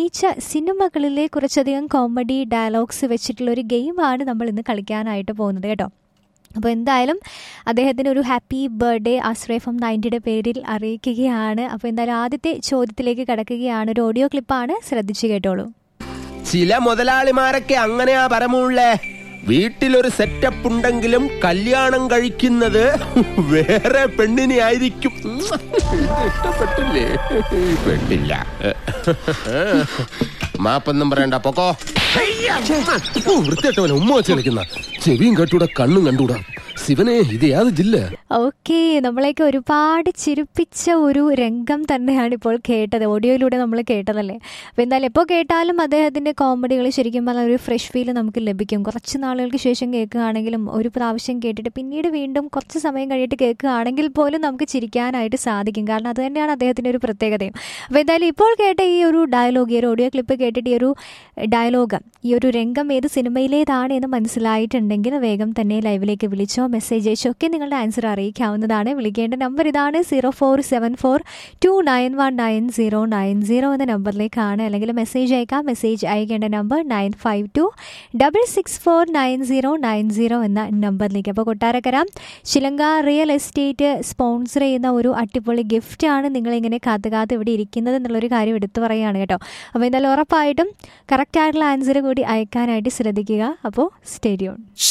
അഭിനയിച്ച സിനിമകളിലെ കുറച്ചധികം കോമഡി ഡയലോഗ്സ് വെച്ചിട്ടുള്ള ഒരു ഗെയിമാണ് നമ്മൾ ഇന്ന് കളിക്കാനായിട്ട് പോകുന്നത് കേട്ടോ അപ്പോൾ എന്തായാലും അദ്ദേഹത്തിന് ഒരു ഹാപ്പി ബർത്ത്ഡേ ആശ്രയഫം നയൻറ്റിയുടെ പേരിൽ അറിയിക്കുകയാണ് അപ്പോൾ എന്തായാലും ആദ്യത്തെ ചോദ്യത്തിലേക്ക് കടക്കുകയാണ് ഒരു ഓഡിയോ ക്ലിപ്പാണ് ശ്രദ്ധിച്ചു കേട്ടോളൂ ചില മുതലാളിമാരൊക്കെ അങ്ങനെയാ പരമുള്ളേ വീട്ടിലൊരു സെറ്റപ്പ് ഉണ്ടെങ്കിലും കല്യാണം കഴിക്കുന്നത് വേറെ പെണ്ണിനെ ആയിരിക്കും ഇഷ്ടപ്പെട്ടില്ലേ പെട്ടില്ല മാപ്പൊന്നും പറയണ്ട പൊക്കോ വൃത്തിയായിട്ടവനെ ഉമ്മ വെച്ച് കളിക്കുന്ന ചെവിയും കെട്ടൂടാ കണ്ണും കണ്ടൂടാ ശിവനെ ഇത് യാത് ജില്ല ഓക്കെ നമ്മളെയൊക്കെ ഒരുപാട് ചിരിപ്പിച്ച ഒരു രംഗം തന്നെയാണ് ഇപ്പോൾ കേട്ടത് ഓഡിയോയിലൂടെ നമ്മൾ കേട്ടതല്ലേ അപ്പോൾ എന്തായാലും എപ്പോൾ കേട്ടാലും അദ്ദേഹത്തിൻ്റെ കോമഡികൾ ശരിക്കും പറഞ്ഞാൽ ഒരു ഫ്രഷ് ഫീൽ നമുക്ക് ലഭിക്കും കുറച്ച് നാളുകൾക്ക് ശേഷം കേൾക്കുകയാണെങ്കിലും ഒരു പ്രാവശ്യം കേട്ടിട്ട് പിന്നീട് വീണ്ടും കുറച്ച് സമയം കഴിഞ്ഞിട്ട് കേൾക്കുകയാണെങ്കിൽ പോലും നമുക്ക് ചിരിക്കാനായിട്ട് സാധിക്കും കാരണം അത് തന്നെയാണ് അദ്ദേഹത്തിൻ്റെ ഒരു പ്രത്യേകതയും അപ്പോൾ എന്തായാലും ഇപ്പോൾ കേട്ട ഈ ഒരു ഡയലോഗ് ഈ ഒരു ഓഡിയോ ക്ലിപ്പ് കേട്ടിട്ട് ഈ ഒരു ഡയലോഗ് ഈ ഒരു രംഗം ഏത് സിനിമയിലേതാണ് എന്ന് മനസ്സിലായിട്ടുണ്ടെങ്കിൽ വേഗം തന്നെ ലൈവിലേക്ക് വിളിച്ചോ മെസ്സേജ് അയച്ചോ ഒക്കെ നിങ്ങളുടെ ആൻസർ അറിയിക്കാവുന്നതാണ് വിളിക്കേണ്ട നമ്പർ ഇതാണ് zero four seven four two nine one nine zero nine zero എന്ന നമ്പറിലേക്കാണ് അല്ലെങ്കിൽ മെസ്സേജ് അയക്കാം മെസ്സേജ് അയക്കേണ്ട number nine five two double six four nine zero nine zero എന്ന നമ്പറിലേക്ക് അപ്പോൾ Kottarakkara Shilanka real estate sponsor ചെയ്യുന്ന ഒരു അടിപൊളി ഗിഫ്റ്റാണ് നിങ്ങളിങ്ങനെ കാത്ത് കാത്ത് ഇവിടെ ഇരിക്കുന്നത് എന്നുള്ളൊരു കാര്യം എടുത്തു പറയുകയാണ് കേട്ടോ അപ്പോൾ എന്തായാലും ഉറപ്പായിട്ടും കറക്റ്റായിട്ടുള്ള ആൻസർ കൂടി അയക്കാനായിട്ട് ശ്രദ്ധിക്കുക അപ്പോൾ സ്റ്റേഡിയോൺ